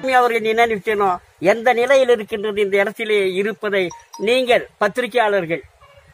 அவர்கள் நினைவிக்கணும் எந்த நிலையில் இருக்கின்றது இந்த இடத்திலே இருப்பதை நீங்கள் பத்திரிகையாளர்கள்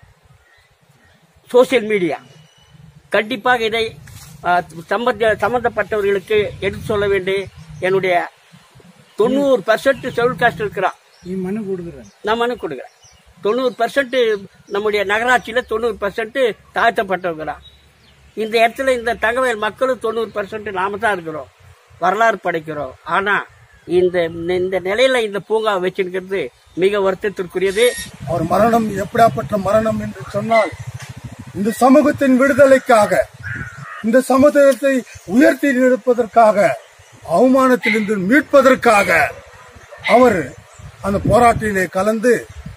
சோசியல் மீடியா கண்டிப்பாக இதை அஹ், சம்பந்த சம்பந்தப்பட்டவர்களுக்கு எடுத்து சொல்ல வேண்டிய என்னுடைய தொண்ணூறு பர்சன்ட் ஷெடியூல் காஸ்ட் இருக்கிறான் மனு கொடுக்குறேன் நான் மனு கொடுக்குறேன் தொண்ணூறு பர்சன்ட் நம்முடைய நகராட்சியில் தொண்ணூறு பர்சன்ட் தாழ்த்தப்பட்டவங்க தான் இந்த இடத்துல இந்த தகவல் மக்களும் தொண்ணூறு பர்சன்ட் நாம தான் இருக்கிறோம் வரலாறு படைக்கிறோம் ஆனா இந்த இந்த நிலையில இந்த பூங்கா வச்சிருக்கிறது மிக வருத்தத்திற்குரியது அவர் மரணம் எப்படியாப்பட்ட மரணம் என்று சொன்னால் இந்த சமூகத்தின் விடுதலைக்காக இந்த சமுதாயத்தை உயர்த்தி நிற்பதற்காக அவமானத்திலிருந்து மீட்பதற்காக அவர் அந்த போராட்டத்திலே கலந்து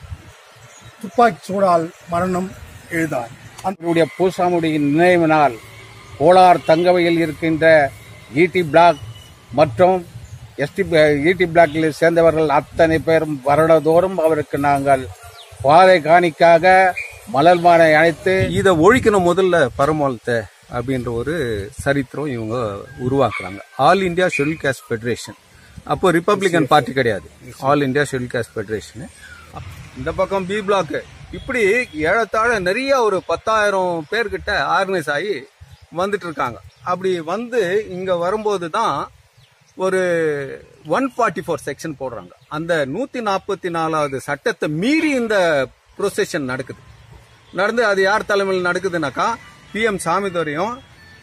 துப்பாக்கி சூடால் மரணம் எழுதார் அந்த அவருடைய பூசாமுடைய நினைவு நாள் கோலார் தங்கவையில் இருக்கின்ற ஈடி பிளாக் மற்றும் எஸ்டி ஈடி பிளாக்கில் சேர்ந்தவர்கள் அத்தனை பேரும் வருடதோறும் அவருக்கு நாங்கள் பாதை காணிக்காக மலர் மாலை அழைத்து இதை ஒழிக்கணும் முதல்ல பரமாளத்தை அப்படின்ற ஒரு சரித்திரம் இவங்க உருவாக்குறாங்க All India Schedule Caste Federation அப்போ ரிப்பப்ளிகன் பார்ட்டி கிடையாது All India Schedule Caste Federation இந்த பக்கம் பி பிளாக் இப்படி ஏழத்தாழ நிறைய ஒரு பத்தாயிரம் பேர்கிட்ட ஆர்கனைஸ் ஆகி வந்துட்டு இருக்காங்க அப்படி வந்து இங்க வரும்போது தான் ஒரு ஒன் ஃபார்ட்டி ஃபோர் செக்ஷன் போடுறாங்க அந்த நூத்தி நாற்பத்தி நாலாவது சட்டத்தை மீறி இந்த ப்ரொசெஷன் நடக்குது நடந்து அது யார் தலைமையில் நடக்குதுனாக்கா பி எம் சாமிதுரையும்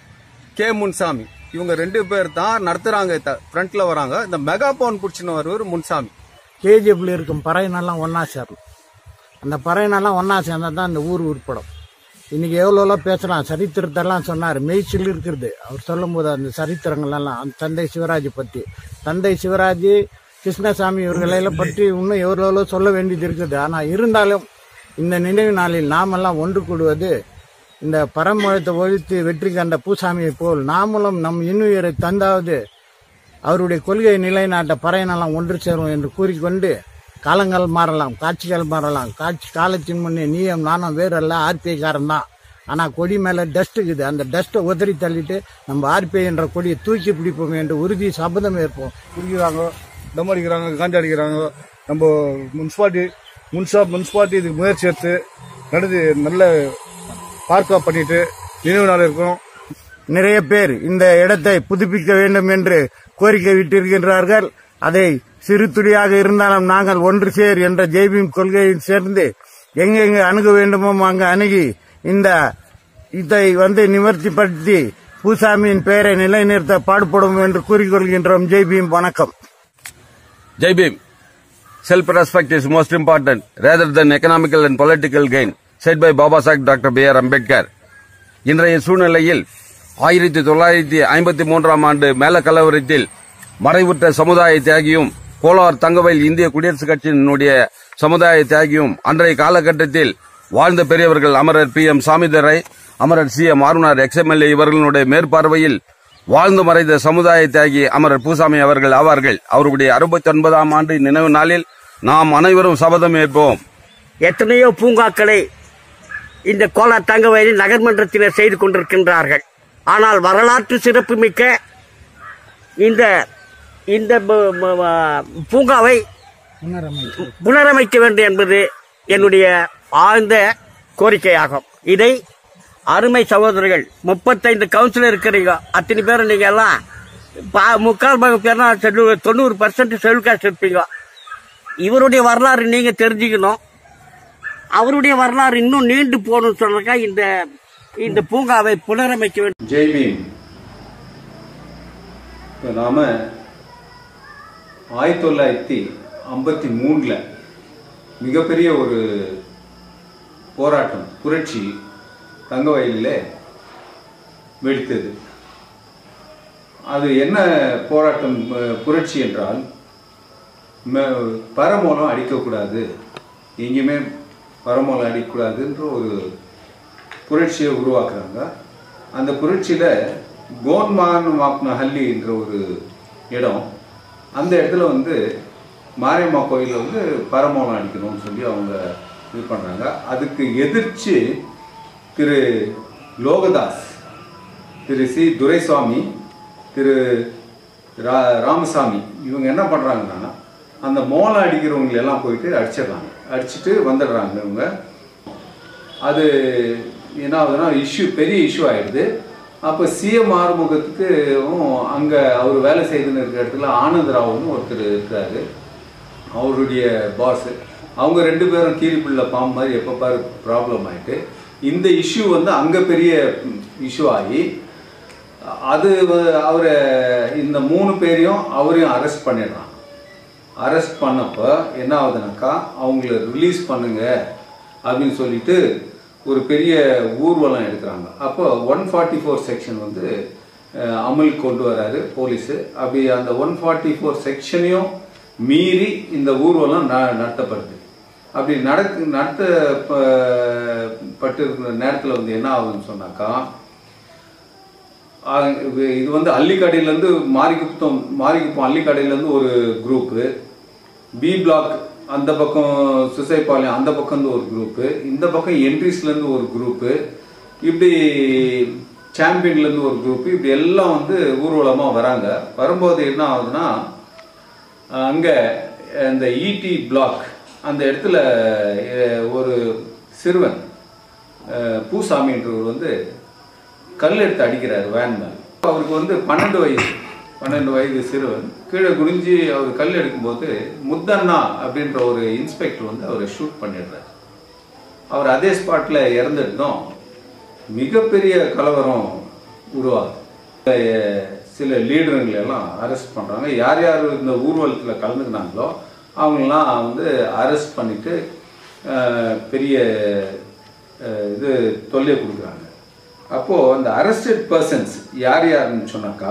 கே முன்சாமி இவங்க ரெண்டு பேர் தான் நடத்துறாங்க ஃப்ரண்ட்ல வராங்க இந்த மெகாபோன் பிடிச்சின்னு வருவர் முன்சாமி கேஜிஎஃப்ல இருக்கும் பறையனெல்லாம் ஒன்றா சேரணும் அந்த பறையனெல்லாம் ஒன்றா சேர்ந்தா தான் இந்த ஊர் உருப்படும் இன்னைக்கு எவ்வளோ பேசலாம் சரித்திரத்தெல்லாம் சொன்னார் மெய்ச்சில் இருக்கிறது அவர் சொல்லும்போது அந்த சரித்திரங்களெல்லாம் அந்த தந்தை சிவராஜ் பற்றி தந்தை சிவராஜ் கிருஷ்ணசாமி இவர்களெல்லாம் பற்றி இன்னும் எவ்வளோ சொல்ல வேண்டியது இருக்குது ஆனால் இருந்தாலும் இந்த நினைவு நாளில் நாமெல்லாம் ஒன்று கூடுவது இந்த பரமழத்தை ஒழித்து வெற்றி கண்ட பூசாமியை போல் நாமளும் நம் இன்னுயிரை தந்தாவது அவருடைய கொள்கையை நிலைநாட்ட பறையனெல்லாம் ஒன்று சேரும் என்று கூறிக்கொண்டு காலங்கள் மாறலாம் காட்சிகள் மாறலாம் காட்சி காலத்தின் முன்னே நீயும் நானும் வேறல்ல ஆர்பிஐ காரன் தான் ஆனால் கொடி மேலே டஸ்ட் இருக்குது அந்த டஸ்ட்டை உதறி தள்ளிட்டு நம்ம ஆர்பிஐ என்ற கொடியை தூக்கி பிடிப்போம் என்று உறுதி சபதம் ஏற்போம் குடிக்கிறாங்க தம் அடிக்கிறாங்க காஞ்சா அடிக்கிறாங்க நம்ம முனிசிபாலிட்டி முன்சா முனிசிபாலிட்டி இதுக்கு முயற்சி எடுத்து நடந்து நல்ல பார்க்கா பண்ணிட்டு நினைவு நாள் இருக்கும் நிறைய பேர் இந்த இடத்தை புதுப்பிக்க வேண்டும் என்று கோரிக்கை விட்டிருக்கின்றார்கள் அதை சிறு துளியாக இருந்தாலும் நாங்கள் ஒன்று சேர் என்ற ஜெய்பீம் கொள்கையில் சேர்ந்து எங்கெங்கு அணுக வேண்டுமோ அங்கு அணுகி இந்த இதை வந்து நிவர்த்திப்படுத்தி பூசாமியின் பெயரை நிலைநிறுத்த பாடுபடும் என்று கூறிக்கொள்கின்றோம் ஜெய்பீம் வணக்கம் Jai Bhim. Self-respect is most important rather than economical and political gain, said by Baba Sahib Dr. B.R. Ambedkar. இன்றைய சூழ்நிலையில் ஆயிரத்தி தொள்ளாயிரத்தி ஐம்பத்தி மூன்றாம் ஆண்டு மேல கலவரத்தில் மறைவுற்ற சமுதாய தியாகியும் கோலார் தங்கவயல் இந்திய குடியரசுக் கட்சியினுடைய சமுதாய தியாகியும் அன்றைய காலகட்டத்தில் வாழ்ந்த பெரியவர்கள் அமரர் பி எம் சாமிதரை அமரர் சி எம் ஆருணர் எக்ஸ்எம்எல்ஏ இவர்களுடைய மேற்பார்வையில் வாழ்ந்து மறைந்த சமுதாய தியாகி அமரர் பூசாமி அவர்கள் ஆவார்கள் அவருடைய அறுபத்தி ஒன்பதாம் ஆண்டு நினைவு நாளில் நாம் அனைவரும் சபதம் ஏற்போம் எத்தனையோ பூங்காக்களை இந்த கோலார் தங்க வயலில் நகர்மன்றத்தினர் செய்து கொண்டிருக்கின்றார்கள் ஆனால் வரலாற்று சிறப்புமிக்க இந்த இந்த ப- ப- ப- பூங்காவை புனரமைக்க வேண்டும் என்பது என்னுடைய ஆழ்ந்த கோரிக்கையாகும் இதை அருமை சகோதரர்கள் முப்பத்தைந்து கவுன்சிலர் இருக்கிறீங்க அத்தனை பேரும் நீங்க எல்லாம் பா- முக்கால் பாகம் பேர் தான் ஷெட்யூல் தொண்ணூறு பர்சன்ட் ஷெட்யூல் காஸ்ட் இருப்பீங்க இவருடைய வரலாறு நீங்க தெரிஞ்சுக்கணும் அவருடைய வரலாறு இன்னும் நீண்டு போகணும்னு சொல்றதுக்கா இந்த இந்த பூங்காவை புனரமைக்க வேண்டும் ஜெய் பீம் இப்போ நாம் ஆயிரத்தி தொள்ளாயிரத்தி ஐம்பத்தி மூணில் மிகப்பெரிய ஒரு போராட்டம் புரட்சி தங்கவயலில் வெடித்தது அது என்ன போராட்டம் அஹ், புரட்சி என்றால் ம- பரமூலம் அடிக்கக்கூடாது எங்கேயுமே பரமூலம் அடிக்கக்கூடாதுன்ற ஒரு புரட்சியை உருவாக்குறாங்க அந்த புரட்சியில் கோன்மான் ஹல்லின்ற ஒரு இடம் அந்த இடத்துல வந்து மாரியம்மா கோயிலில் வந்து பரமோலம் அடிக்கணும்னு சொல்லி அவங்க இது பண்ணுறாங்க அதுக்கு எதிர்த்து திரு லோகதாஸ் திரு சி துரைசுவாமி திரு ரா- ராமசாமி இவங்க என்ன பண்றாங்கன்னா அந்த மோளம் அடிக்கிறவங்க எல்லாம் போயிட்டு அடிச்சிடுறாங்க அடிச்சுட்டு வந்துடுறாங்க இவங்க அது என்ன ஆகுதுன்னா இஷ்யூ பெரிய இஷ்யூ ஆயிடுது அப்போ சிஎம் ஆறுமுகத்துக்கு அங்கே அவர் வேலை செய்துன்னு இருக்கிற இடத்துல ஆனந்த் ராவ்னு ஒருத்தர் இருக்கிறாரு அவருடைய பாஸ் அவங்க ரெண்டு பேரும் கீரிப்புள்ள பாம்பு மாதிரி எப்போ பாரு ப்ராப்ளம் ஆயிட்டு இந்த இஷ்யூ வந்து அங்கே பெரிய இஷ்யூ ஆகி அது வ- அவரை இந்த மூணு பேரையும் அவரையும் அரெஸ்ட் பண்ணிடுறான் அரெஸ்ட் பண்ணப்போ என்ன ஆகுதுனாக்கா அவங்கள ரிலீஸ் பண்ணுங்க அப்படின்னு சொல்லிட்டு ஒரு பெரிய ஊர்வலம் எடுக்கிறாங்க அப்போ ஒன் ஃபார்ட்டி ஃபோர் செக்ஷன் வந்து அஹ், அமலுக்கு கொண்டு வராரு போலீஸு அப்படி அந்த ஒன் ஃபார்ட்டி ஃபோர் செக்ஷனையும் மீறி இந்த ஊர்வலம் ந நடத்தப்படுது அப்படி நடக்கு நடத்தப்பட்டு இருக்கிற நேரத்தில் வந்து என்ன ஆகுதுன்னு சொன்னாக்கா ஆஹ் இது இது வந்து அள்ளிக்கடையிலேருந்து மாரிக்குப்பம் மாரிக்குப்பம் அள்ளிக்கடையிலேருந்து ஒரு குரூப்பு பி பிளாக் அந்த பக்கம் சுசைபாளையம் அந்த பக்கம் இருந்து ஒரு குரூப்பு இந்த பக்கம் என்ட்ரிஸ்லேருந்து ஒரு குரூப்பு இப்படி சாம்பியன்லேருந்து ஒரு குரூப்பு இப்படி எல்லாம் வந்து ஊர்வலமாக வராங்க வரும்போது என்ன ஆகுதுன்னா அங்கே இந்த இடி பிளாக் அந்த இடத்துல அஹ், ஒரு சிறுவன் அஹ், பூசாமின்றவர் வந்து கல் எடுத்து அடிக்கிறார் வேன் மேல அவருக்கு வந்து பன்னெண்டு வயசு பன்னெண்டு வயது சிறுவன் கீழே குனிஞ்சு அவர் கல் எடுக்கும்போது முத்தண்ணா அப்படின்ற ஒரு இன்ஸ்பெக்டர் வந்து அவரை ஷூட் பண்ணிடுறாரு அவர் அதே ஸ்பாட்ல இறந்துட்டோம் மிகப்பெரிய கலவரம் உருவாகுது அஹ் சில லீடருங்களை எல்லாம் அரெஸ்ட் பண்றாங்க யார் யார் இந்த ஊர்வலத்தில் கலந்துக்கினாங்களோ அவங்களெல்லாம் வந்து அரெஸ்ட் பண்ணிட்டு அஹ், பெரிய அஹ், இது தொல்லை கொடுக்குறாங்க அப்போ அந்த அரெஸ்டட் பர்சன்ஸ் யார் யாருன்னு சொன்னாக்கா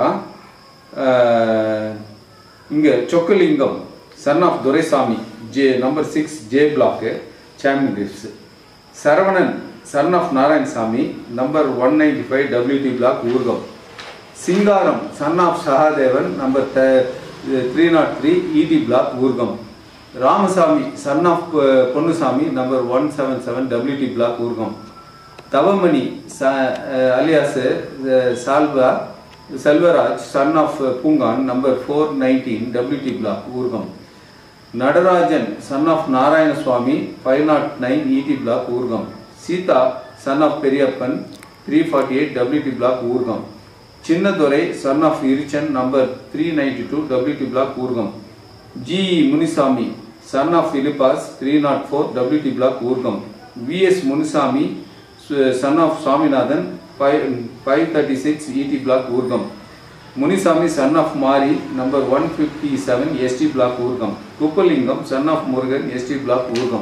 அஹ், இங்க Chockalingam son of Duraisamy J number six J block Champion Reefs Saravanan son of Narayanasamy number one ninety five WD block Oorgaum Singaram son of Sahadevan number three naught three ED block Oorgaum Ramasamy son of Ponnusamy number one seven seven WD block Oorgaum Thavamani ச alias சால்வா Selvaraj son of Poongan number four nineteen WD block Oorgaum Natarajan son of Narayanaswamy five naught nine இடி block Oorgaum Seetha son of Periyappan three forty eight WD block Oorgaum Chinnadurai son of Iruchan number three ninety two WD block Oorgaum G Munisamy son of இலிபாஸ் three naught four WD block Oorgaum VS Munisamy son of Swaminathan five five thirty six ED block Oorgaum Munisamy son of Mari number one fifty seven ST block Oorgaum Kuppalingam son of Murugan ST block Oorgaum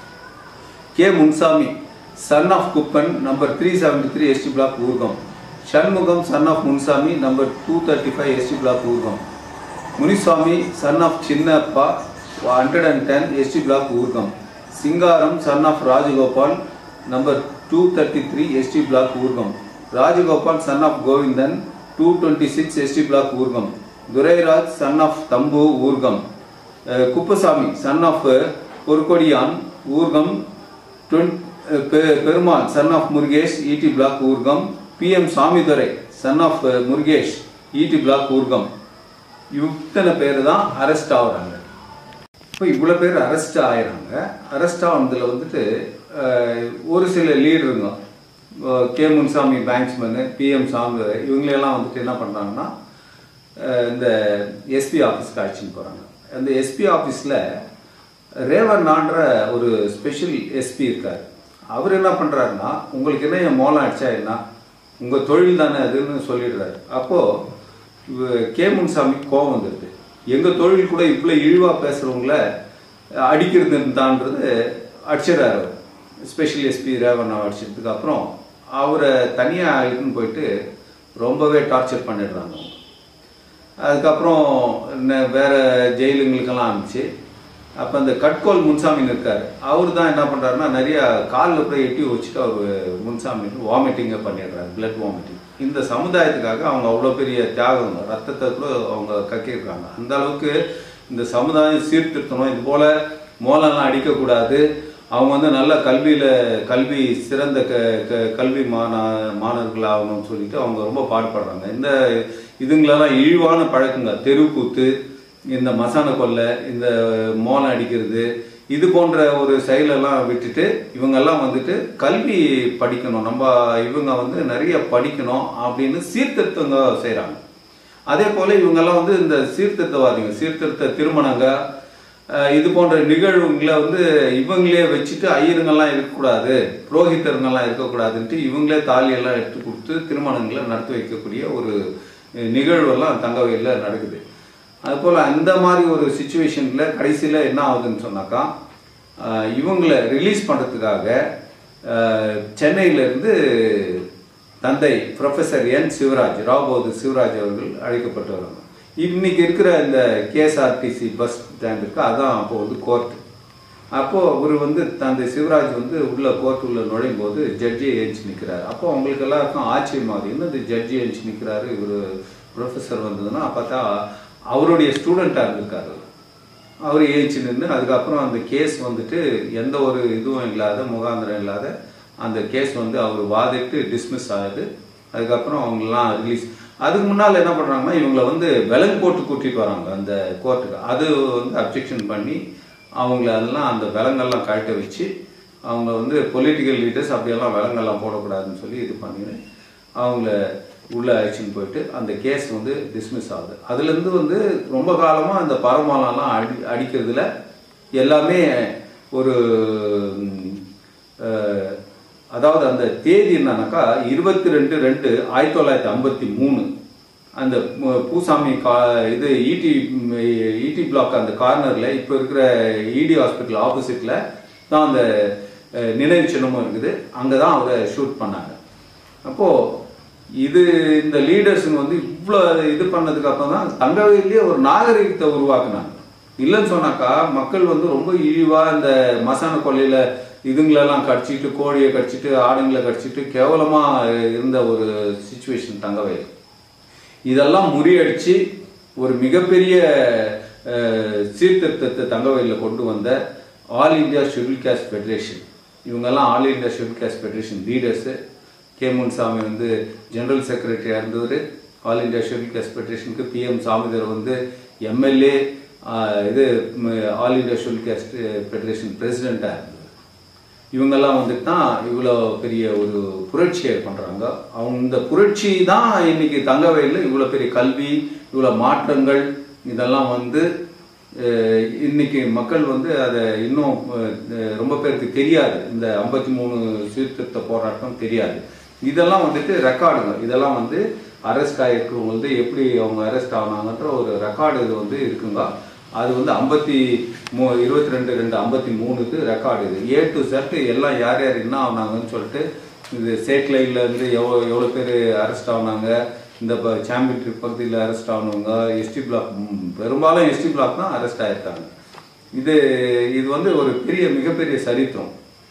K Munsami son of Kuppan number three seventy three ST block Oorgaum Shanmugam son of Munsami number two thirty five ST block Oorgaum Munisamy son of Chinnappa hundred and ten ST block Oorgaum Singaram son of Rajagopal number two thirty three ST block Oorgaum Rajagopal son of Govindan two twenty six ST block Oorgaum Durairaj son of Thambu Oorgaum uh, Kuppusamy son of Porkodiyan Oorgaum டுவெண்ட்- uh, பெ- Perumal son of Murugesh ED block Oorgaum B M Samidurai son of Murugesh ED block ஊர்கம் இத்தனை பேர் தான் arrest ஆகுறாங்க இப்போ இவ்வளோ பேர் arrest ஆயிடுறாங்க அரெஸ்ட் ஆனதுல வந்துட்டு அஹ், ஒரு சில லீடருங்க அஹ், கே முன்சாமி பேங்க்ஸ்மேனு பிஎம் சாமி இவங்களெல்லாம் வந்துட்டு என்ன பண்ணுறாங்கன்னா இந்த எஸ்பி ஆஃபீஸ்க்கு அழைச்சின்னு போகிறாங்க அந்த எஸ்பி ஆஃபீஸில் ரேவண்ணான்ற ஒரு ஸ்பெஷல் எஸ்பி இருக்கார் அவர் என்ன பண்ணுறாருன்னா உங்களுக்கு என்ன என் மோளம் அடிச்சா என்ன உங்கள் தொழில் தானே அதுன்னு சொல்லிடுறாரு அப்போது கே முன்சாமி கோபம் வந்துடுது எங்கள் தொழில் கூட இவ்வளோ இழிவாக பேசுகிறவங்கள அடிக்கிறதுதான்றது அடிச்சிடறாரு அவர் ஸ்பெஷல் எஸ்பி ரேவண்ணா அடிச்சதுக்கு அப்புறம் அவரை தனியாக இழுத்துன்னு போயிட்டு ரொம்பவே டார்ச்சர் பண்ணிடுறாங்க அவங்க அதுக்கப்புறம் ந- வேற ஜெயிலுங்களுக்கெல்லாம் அனுப்பிச்சு அப்போ அந்த கட்கோல் முன்சாமின்னு இருக்கார் அவர் தான் என்ன பண்ணுறாருன்னா நிறைய காலில் போய் எட்டி வச்சுட்டு அவர் முன்சாமி வாமிட்டிங்கை பண்ணிடுறாரு பிளட் வாமிட்டிங் இந்த சமுதாயத்துக்காக அவங்க அவ்வளோ பெரிய தியாகம் ரத்தத்தை கூட அவங்க கக்கியிருக்காங்க அந்த அளவுக்கு இந்த சமுதாயம் சீர்திருத்தணும் இது போல மோலெல்லாம் அடிக்கக்கூடாது அவங்க வந்து நல்ல கல்வியில கல்வி சிறந்த க க- கல்வி மாணா மாணவர்கள் ஆகணும்னு சொல்லிட்டு அவங்க ரொம்ப பாடுபடுறாங்க இந்த இதுங்களெல்லாம் இழிவான பழக்கங்கள் தெருக்கூத்து இந்த மசான கொள்ளை இந்த மோளம் அடிக்கிறது இது போன்ற ஒரு செயலெல்லாம் விட்டுட்டு இவங்கெல்லாம் வந்துட்டு கல்வி படிக்கணும் நம்ம இவங்க வந்து நிறைய படிக்கணும் அப்படின்னு சீர்திருத்தங்க செய்கிறாங்க அதே போல இவங்கெல்லாம் வந்து இந்த சீர்திருத்தவாதிங்க சீர்திருத்த திருமணங்க அஹ், இது போன்ற நிகழ்வுகளை வந்து இவங்களே வச்சுட்டு ஐயருங்கெல்லாம் இருக்கக்கூடாது புரோகிதருங்கெல்லாம் இருக்கக்கூடாதுன்ட்டு இவங்களே தாலியெல்லாம் எடுத்து கொடுத்து திருமணங்களை நடத்தி வைக்கக்கூடிய ஒரு அஹ், நிகழ்வெல்லாம் தங்கவையில் நடக்குது அதுபோல் அந்த மாதிரி ஒரு சுச்சுவேஷனில் கடைசியில் என்ன ஆகுதுன்னு சொன்னாக்கா அஹ், இவங்களை ரிலீஸ் பண்ணுறதுக்காக சென்னையிலேருந்து தந்தை ப்ரொஃபசர் என் சிவராஜ் ராபோது சிவராஜ் அவர்கள் அழைக்கப்பட்டு வராங்க இன்னைக்கு இருக்கிற இந்த கேஎஸ்ஆர்டிசி பஸ் ஸ்டாண்ட் இருக்கு அதான் அப்போ வந்து கோர்ட் அப்போ அவர் வந்து தந்தை சிவராஜ் வந்து உள்ள கோர்ட் உள்ள நுழையும் போது ஜட்ஜி ஏஞ்சி நிற்கிறாரு அப்போ அவங்களுக்கு எல்லாருக்கும் ஆச்சரியமாகுது என்னது ஜட்ஜி ஏஞ்சி நிற்கிறாரு இவர் ப்ரொஃபஸர் வந்ததுன்னா பார்த்தா அவருடைய ஸ்டூடெண்ட்டாக இருந்திருக்காரு அவர். அவர் ஏஞ்சி நின்று அதுக்கப்புறம் அந்த கேஸ் வந்துட்டு எந்த ஒரு இதுவும் இல்லாத முகாந்திரம் இல்லாத அந்த கேஸ் வந்து அவர் வாதிட்டு டிஸ்மிஸ் ஆகுது அதுக்கப்புறம் அவங்களெலாம் ரிலீஸ் அதுக்கு முன்னால் என்ன பண்ணுறாங்கன்னா இவங்களை வந்து விலங்கு போட்டு கூட்டிட்டு வராங்க அந்த கோர்ட்டுக்கு அது வந்து அப்ஜெக்ஷன் பண்ணி அவங்கள அதெல்லாம் அந்த விலங்கெல்லாம் கழட்ட வச்சு அவங்க வந்து பொலிட்டிக்கல் லீடர்ஸ் அப்படியெல்லாம் விலங்கெல்லாம் போடக்கூடாதுன்னு சொல்லி இது பண்ணி அவங்கள உள்ள அழைச்சின்னு போயிட்டு அந்த கேஸ் வந்து டிஸ்மிஸ் ஆகுது அதுலேருந்து வந்து ரொம்ப காலமாக அந்த பரமாலெல்லாம் அடி அடிக்கிறதுல எல்லாமே ஒரு ம், அஹ், அதாவது அந்த தேதி என்னன்னாக்கா இருபத்தி ரெண்டு ரெண்டு ஆயிரத்தி தொள்ளாயிரத்தி ஐம்பத்தி மூணு அந்த மு- பூசாமி கா இது இடி இடி பிளாக் அந்த கார்னர்ல இப்போ இருக்கிற இடி ஹாஸ்பிட்டல் ஆப்போசிட்ல தான் அந்த அஹ், நினைவு சின்னமும் இருக்குது அங்கே தான் அவரை ஷூட் பண்ணாங்க அப்போ இது இந்த லீடர்ஸுங்க வந்து இவ்வளோ இது பண்ணதுக்கு அப்புறம் தான் தங்கவேலியே ஒரு நாகரிகத்தை உருவாக்குனாங்க இல்லைன்னு சொன்னாக்கா மக்கள் வந்து ரொம்ப இழிவா இந்த மசான கொள்ளையில இதுங்களெல்லாம் கடிச்சிட்டு கோழியை கடிச்சிட்டு ஆடுங்களை கடிச்சிட்டு கேவலமா இருந்த ஒரு சுச்சுவேஷன் தங்கவேல் இதெல்லாம் முறியடிச்சு ஒரு மிகப்பெரிய அஹ், சீர்திருத்தத்தை தங்கவயலில் கொண்டு வந்த All India Schedule Caste Federation இவங்கெல்லாம் All India Schedule Caste Federation leaders K Munsami வந்து ஜெனரல் செக்ரட்டரியாக இருந்தவர் ஆல் இந்தியா ஷெட்யூல் காஸ்ட் ஃபெடரேஷனுக்கு பிஎம் சாமிதர் வந்து எம்எல்ஏ இது ம், All India Schedule Caste Federation பிரசிடெண்ட்டாக இருந்தவர் இவங்கெல்லாம் வந்துட்டு தான் இவ்வளோ பெரிய ஒரு புரட்சியை பண்ணுறாங்க அவங்க இந்த புரட்சி தான் இன்னைக்கு தங்கவயலில் இவ்வளோ பெரிய கல்வி இவ்வளோ மாற்றங்கள் இதெல்லாம் வந்து அஹ், இன்னைக்கு மக்கள் வந்து அதை இன்னும் அஹ், ரொம்ப பேருக்கு தெரியாது இந்த ஐம்பத்தி மூணு சீர்திருத்த போராட்டம் தெரியாது இதெல்லாம் வந்துட்டு ரெக்கார்டுங்க இதெல்லாம் வந்து அரெஸ்ட் ஆகிருக்கவங்க வந்து எப்படி அவங்க அரெஸ்ட் ஆனாங்கன்ற ஒரு ரெக்கார்டு இது வந்து இருக்குங்க அது வந்து ஐம்பத்தி மூ இருபத்தி ரெண்டு ரெண்டு ஐம்பத்தி மூணுக்கு ரெக்கார்டு இது ஏ டு செட் எல்லாம் யார் யார் என்ன ஆனாங்கன்னு சொல்லிட்டு இது சேட்லைட்ல இருந்து எவ்வளோ எவ்வளோ பேர் அரெஸ்ட் ஆனாங்க இந்த சாம்பியன் ட்ரிப் பகுதியில் அரெஸ்ட் ஆனவங்க எஸ்டி பிளாக் பெரும்பாலும் எஸ்டி பிளாக் தான் அரெஸ்ட் ஆயிருக்காங்க இது இது வந்து ஒரு பெரிய மிகப்பெரிய சரித்திரம்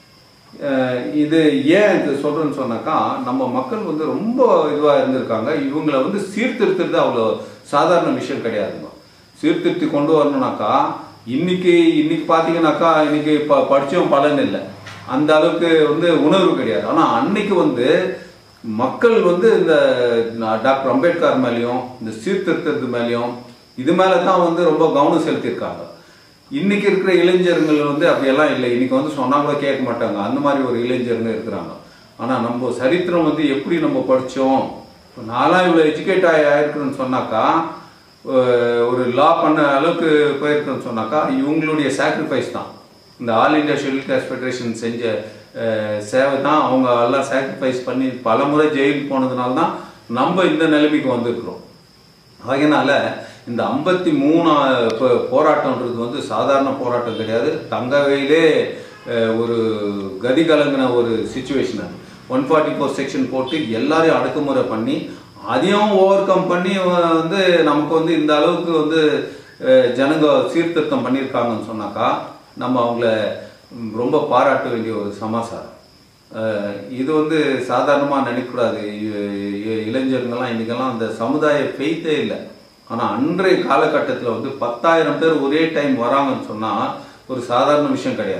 அஹ் இது ஏன் இது சொல்றேன்னு சொன்னாக்கா நம்ம மக்கள் வந்து ரொம்ப இதுவாக இருந்திருக்காங்க இவங்களை வந்து சீர்திருத்துறது அவ்வளோ சாதாரண விஷயம் கிடையாதுங்க சீர்திருத்தி கொண்டு வரணும்னாக்கா இன்னைக்கு இன்னைக்கு பார்த்தீங்கன்னாக்கா இன்னைக்கு ப படிச்சும் பலன் இல்லை அந்த அளவுக்கு வந்து உணர்வு கிடையாது ஆனால் அன்னைக்கு வந்து மக்கள் வந்து இந்த டாக்டர் அம்பேத்கர் மேலேயும் இந்த சீர்திருத்தத்து மேலேயும் இது மேலே தான் வந்து ரொம்ப கவனம் செலுத்தியிருக்காங்க இன்னைக்கு இருக்கிற இளைஞர்கள் வந்து அப்படியெல்லாம் இல்லை இன்னைக்கு வந்து சொன்னா கூட கேட்க மாட்டாங்க அந்த மாதிரி ஒரு இளைஞருங்க இருக்கிறாங்க ஆனா நம்ம சரித்திரம் வந்து எப்படி நம்ம படிச்சோம் இப்ப நான்லாம் இவ்வளவு எஜுகேட் ஆயிருக்குன்னு சொன்னாக்கா அஹ், ஒரு லா பண்ண அளவுக்கு போயிருக்குன்னு சொன்னாக்கா இவங்களுடைய சாக்ரிஃபைஸ் தான் இந்த All India Schedule Caste Federation செஞ்ச அஹ், சேவை தான் அவங்க எல்லாம் சாக்ரிஃபைஸ் பண்ணி பல முறை ஜெயில் போனதுனால தான் நம்ம இந்த நிலைமைக்கு வந்திருக்கிறோம் அதனால இந்த ஐம்பத்தி மூணு போராட்டம்ன்றது வந்து சாதாரண போராட்டம் கிடையாது தங்கவையிலே அஹ், ஒரு கதி கலங்கின ஒரு சுச்சுவேஷன் அது ஒன் ஃபார்ட்டி ஃபோர் செக்ஷன் போட்டு எல்லாரையும் அடக்குமுறை பண்ணி அதையும் ஓவர் கம் பண்ணி அஹ், வந்து நமக்கு வந்து இந்த அளவுக்கு வந்து அஹ், ஜனங்க சீர்திருத்தம் பண்ணியிருக்காங்கன்னு சொன்னாக்கா நம்ம அவங்கள ம், ரொம்ப பாராட்ட வேண்டிய ஒரு சமாசாரம் அஹ் இது வந்து சாதாரணமாக நினைக்கக்கூடாது இ- இ- இளைஞர்கள்லாம் இன்னைக்கெல்லாம் அந்த சமுதாய ஃபெய்த்தே இல்லை ஆனால் அன்றைய காலகட்டத்தில் வந்து பத்தாயிரம் பேர் ஒரே டைம் வராங்கன்னு சொன்னால் ஒரு சாதாரண விஷயம் கிடையாது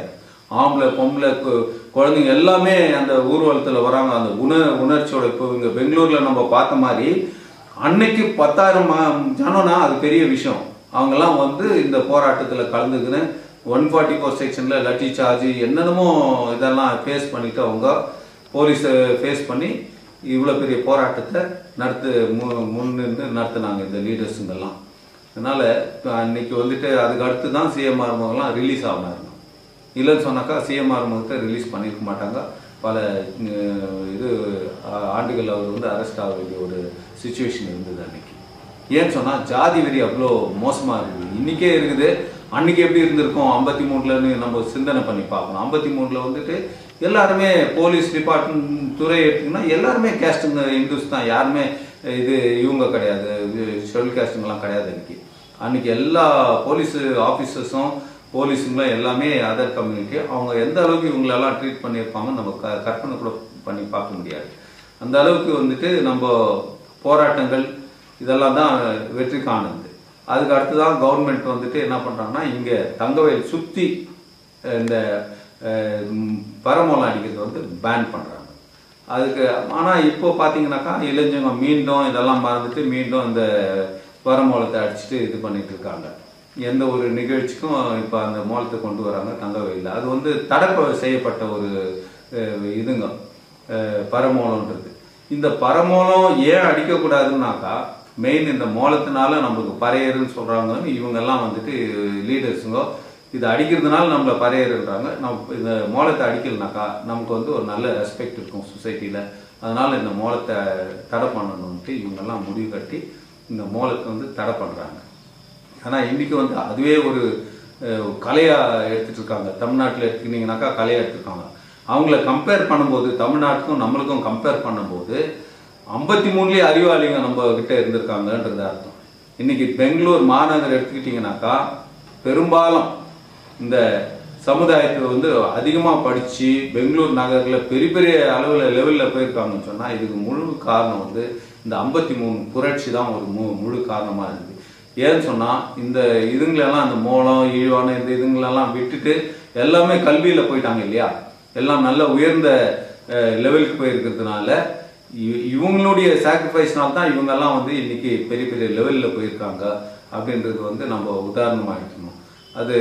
ஆம்பளை பொம்பளை கு- குழந்தைங்க எல்லாமே அந்த ஊர்வலத்தில் வராங்க அந்த உண உணர்ச்சியோட இப்போ இங்கே பெங்களூரில் நம்ம பார்த்த மாதிரி அன்னைக்கு பத்தாயிரம் ம- ஜனம்னா அது பெரிய விஷயம் அவங்கெல்லாம் வந்து இந்த போராட்டத்தில் கலந்துக்கின்னு ஒன் ஃபார்ட்டி ஃபோர் செக்ஷனில் லட்டி சார்ஜ் என்னென்னமோ இதெல்லாம் ஃபேஸ் பண்ணிட்டு அவங்க போலீஸை ஃபேஸ் பண்ணி இவ்வளோ பெரிய போராட்டத்தை நடத்து மு முன்னிருந்து நடத்துனாங்க இந்த லீடர்ஸுங்கெல்லாம் அதனால இப்போ அன்னைக்கு வந்துட்டு அதுக்கு அடுத்து தான் சிஎம்ஆர் முகம்லாம் ரிலீஸ் ஆகினாங்க இல்லைன்னு சொன்னாக்கா சிஎம்ஆர் முகத்தை ரிலீஸ் பண்ணியிருக்க மாட்டாங்க பல அஹ், இது ஆ- ஆண்டுகள் அவர் வந்து அரெஸ்ட் ஆக வேண்டிய ஒரு சுச்சுவேஷன் இருந்தது அன்னைக்கு ஏன்னு சொன்னா ஜாதி வெறி அவ்வளோ மோசமா இருக்குது இன்னைக்கே இருக்குது அன்னைக்கு எப்படி இருந்திருக்கும் ஐம்பத்தி மூணுலன்னு நம்ம சிந்தனை பண்ணி பார்க்கணும் ஐம்பத்தி மூணுல வந்துட்டு எல்லாருமே போலீஸ் டிபார்ட்மெண்ட் துறை எடுத்தீங்கன்னா எல்லாருமே கேஸ்ட்டுங்க இந்துஸ் தான் யாருமே இது இவங்க கிடையாது ஷெடியூல் கேஸ்ட்டுங்கெல்லாம் கிடையாது அன்னைக்கு அன்னைக்கு எல்லா போலீஸ் ஆஃபீஸர்ஸும் போலீஸுங்களும் எல்லாமே அதர் கம்யூனிட்டி அவங்க எந்த அளவுக்கு இவங்களெல்லாம் ட்ரீட் பண்ணியிருப்பாங்கன்னு நம்ம க கற்பனை கூட பண்ணி பார்க்க முடியாது அந்த அளவுக்கு வந்துட்டு நம்ம போராட்டங்கள் இதெல்லாம் தான் வெற்றி காணுது அதுக்கு அடுத்து தான் கவர்மெண்ட் வந்துட்டு என்ன பண்ணுறாங்கன்னா இங்கே தங்கவயல் சுற்றி இந்த அஹ், ம், பரமோலம் அடிக்கிறது வந்து பேன் பண்ணுறாங்க அதுக்கு ஆனால் இப்போ பார்த்தீங்கன்னாக்கா இளைஞங்க மீண்டும் இதெல்லாம் மறந்துட்டு மீண்டும் இந்த பரமோலத்தை அடிச்சுட்டு இது பண்ணிட்டு இருக்காங்க எந்த ஒரு நிகழ்ச்சிக்கும் இப்போ அந்த மோலத்தை கொண்டு வராங்க தங்கவயலில் அது வந்து தடை ப- செய்யப்பட்ட ஒரு அஹ், இதுங்க அஹ், பரமோலம்ன்றது இந்த பரமோலம் ஏன் அடிக்கக்கூடாதுன்னாக்கா மெயின் இந்த மோலத்தினால நம்மளுக்கு பறையருன்னு சொல்றாங்கன்னு இவங்க எல்லாம் வந்துட்டு லீடர்ஸுங்க இது அடிக்கிறதுனால நம்மள பறையருன்றாங்க நம்ம இந்த மோலத்தை அடிக்கலனாக்கா நமக்கு வந்து ஒரு நல்ல ரெஸ்பெக்ட் இருக்கும் சொசைட்டில அதனால இந்த மோலத்தை தடை பண்ணணும்ட்டு இவங்கெல்லாம் முடிவு கட்டி இந்த மோலத்தை வந்து தடை பண்றாங்க ஆனா இன்னைக்கு வந்து அதுவே ஒரு அஹ், கலையா எடுத்துட்டு இருக்காங்க தமிழ்நாட்டில் எடுத்துக்கிட்டீங்கன்னாக்கா கலையா எடுத்துருக்காங்க அவங்கள கம்பேர் பண்ணும்போது தமிழ்நாட்டுக்கும் நம்மளுக்கும் கம்பேர் பண்ணும்போது ஐம்பத்தி மூணுலேயே அறிவாளிங்க நம்ம கிட்ட இருந்திருக்காங்கன்றது அர்த்தம் இன்னைக்கு பெங்களூர் மாநகர் எடுத்துக்கிட்டீங்கன்னாக்கா பெரும்பாலும் இந்த சமுதாயத்தை வந்து அதிகமாக படித்து பெங்களூர் நகரில் பெரிய பெரிய அளவில் லெவலில் போயிருக்காங்கன்னு சொன்னால் இதுக்கு முழு காரணம் வந்து இந்த ஐம்பத்தி மூணு புரட்சி தான் ஒரு மு முழு காரணமாக இருக்குது ஏன்னு சொன்னால் இந்த இதுங்களெல்லாம் இந்த மோளம் ஈழவான இந்த இதுங்களெல்லாம் விட்டுட்டு எல்லாமே கல்வியில் போயிட்டாங்க இல்லையா எல்லாம் நல்ல உயர்ந்த லெவலுக்கு போயிருக்கிறதுனால இ- இவங்களுடைய சாக்ரிஃபைஸ்னால தான் இவங்கெல்லாம் வந்து இன்னைக்கு பெரிய பெரிய லெவலில் போயிருக்காங்க அப்படின்றது வந்து நம்ம உதாரணமாக எடுக்கணும் அது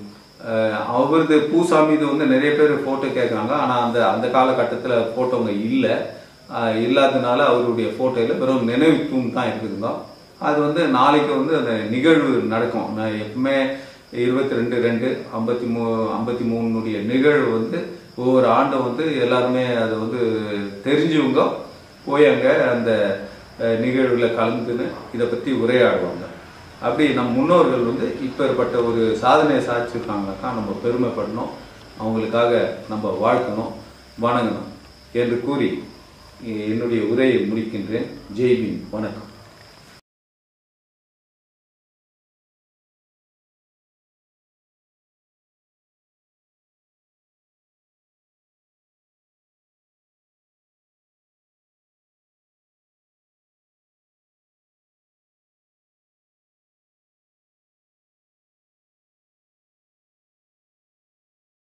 அஹ், அவரது பூசாமி இது வந்து நிறைய பேர் ஃபோட்டோ கேட்குறாங்க ஆனால் அந்த அந்த காலகட்டத்தில் ஃபோட்டோங்க இல்லை இல்லாததுனால அவருடைய ஃபோட்டோவில் வெறும் நினைவு தூண் தான் இருக்குதுங்க அது வந்து நாளைக்கு வந்து அந்த நிகழ்வு நடக்கும் நான் எப்பவுமே இருபத்தி ரெண்டு ரெண்டு ஐம்பத்தி மூ ஐம்பத்தி மூணுடைய நிகழ்வு வந்து ஒவ்வொரு ஆண்டும் வந்து எல்லாருமே அதை வந்து தெரிஞ்சவங்க போய் அங்கே அந்த அஹ், நிகழ்வுல கலந்துன்னு இதை பற்றி உரையாடுவாங்க அப்படி நம் முன்னோர்கள் வந்து இப்பேற்பட்ட ஒரு சாதனையை சாதிச்சிருக்காங்கனாக்கா நம்ம பெருமைப்படணும் அவங்களுக்காக நம்ம வாழ்த்தணும் வணங்கணும் என்று கூறி என்னுடைய உரையை முடிக்கின்றேன் ஜெய்பீம் வணக்கம்